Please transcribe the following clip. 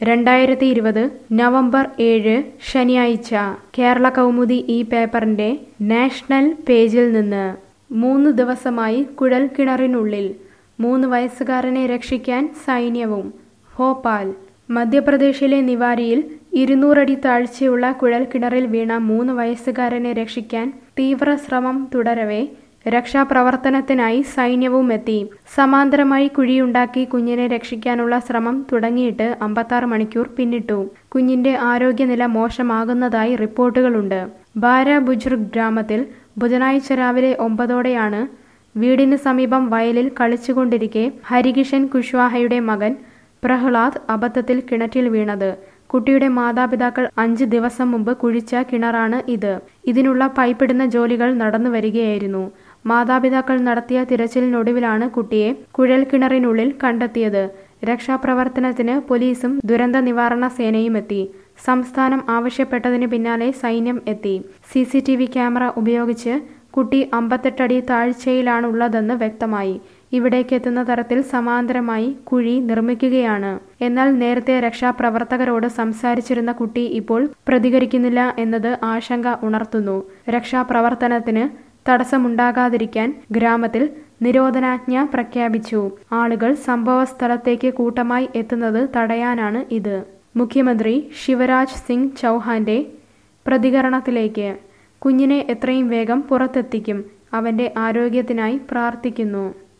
രണ്ടായിരത്തി ഇരുപത് നവംബർ ഏഴ് ശനിയാഴ്ച കേരള കൗമുദി ഈ പേപ്പറിന്റെ നാഷണൽ പേജിൽ നിന്ന് മൂന്ന് ദിവസമായി കുഴൽക്കിണറിനുള്ളിൽ മൂന്ന് വയസ്സുകാരനെ രക്ഷിക്കാൻ സൈന്യവും ഭോപ്പാൽ മധ്യപ്രദേശിലെ നിവാരിയിൽ ഇരുന്നൂറടി താഴ്ചയുള്ള കുഴൽക്കിണറിൽ വീണ മൂന്ന് വയസ്സുകാരനെ രക്ഷിക്കാൻ തീവ്ര ശ്രമം തുടരവേ രക്ഷാപ്രവർത്തനത്തിനായി സൈന്യവും എത്തി സമാന്തരമായി കുഴിയുണ്ടാക്കി കുഞ്ഞിനെ രക്ഷിക്കാനുള്ള ശ്രമം തുടങ്ങിയിട്ട് അമ്പത്താറ് മണിക്കൂർ പിന്നിട്ടു കുഞ്ഞിന്റെ ആരോഗ്യനില മോശമാകുന്നതായി റിപ്പോർട്ടുകളുണ്ട് ബാര ബുജുർഗ് ഗ്രാമത്തിൽ ബുധനാഴ്ച രാവിലെ ഒമ്പതോടെയാണ് വീടിന് സമീപം വയലിൽ കളിച്ചുകൊണ്ടിരിക്കെ ഹരികിഷൻ കുശ്വാഹയുടെ മകൻ പ്രഹ്ലാദ് അബദ്ധത്തിൽ കിണറ്റിൽ വീണത് കുട്ടിയുടെ മാതാപിതാക്കൾ അഞ്ച് ദിവസം മുമ്പ് കുഴിച്ച കിണറാണ് ഇത് ഇതിനുള്ള പൈപ്പിടുന്ന ജോലികൾ നടന്നു വരികയായിരുന്നു മാതാപിതാക്കൾ നടത്തിയ തിരച്ചിലിനൊടുവിലാണ് കുട്ടിയെ കുഴൽക്കിണറിനുള്ളിൽ കണ്ടെത്തിയത് രക്ഷാപ്രവർത്തനത്തിന് പോലീസും ദുരന്ത നിവാരണ സേനയും എത്തി സംസ്ഥാനം ആവശ്യപ്പെട്ടതിന് പിന്നാലെ സൈന്യം എത്തി C C T V camera ഉപയോഗിച്ച് കുട്ടി അമ്പത്തെട്ടടി താഴ്ചയിലാണുള്ളതെന്ന് വ്യക്തമായി ഇവിടേക്ക് എത്തുന്ന തരത്തിൽ സമാന്തരമായി കുഴി നിർമ്മിക്കുകയാണ് എന്നാൽ നേരത്തെ രക്ഷാപ്രവർത്തകരോട് സംസാരിച്ചിരുന്ന കുട്ടി ഇപ്പോൾ പ്രതികരിക്കുന്നില്ല എന്നത് ആശങ്ക ഉണർത്തുന്നു രക്ഷാപ്രവർത്തനത്തിന് തടസ്സമുണ്ടാകാതിരിക്കാൻ ഗ്രാമത്തിൽ നിരോധനാജ്ഞ പ്രഖ്യാപിച്ചു ആളുകൾ സംഭവ സ്ഥലത്തേക്ക് കൂട്ടമായി എത്തുന്നത് തടയാനാണ് ഇത് മുഖ്യമന്ത്രി ശിവരാജ് സിംഗ് ചൗഹാന്റെ പ്രതികരണത്തിലേക്ക് കുഞ്ഞിനെ എത്രയും വേഗം പുറത്തെത്തിക്കും അവന്റെ ആരോഗ്യത്തിനായി പ്രാർത്ഥിക്കുന്നു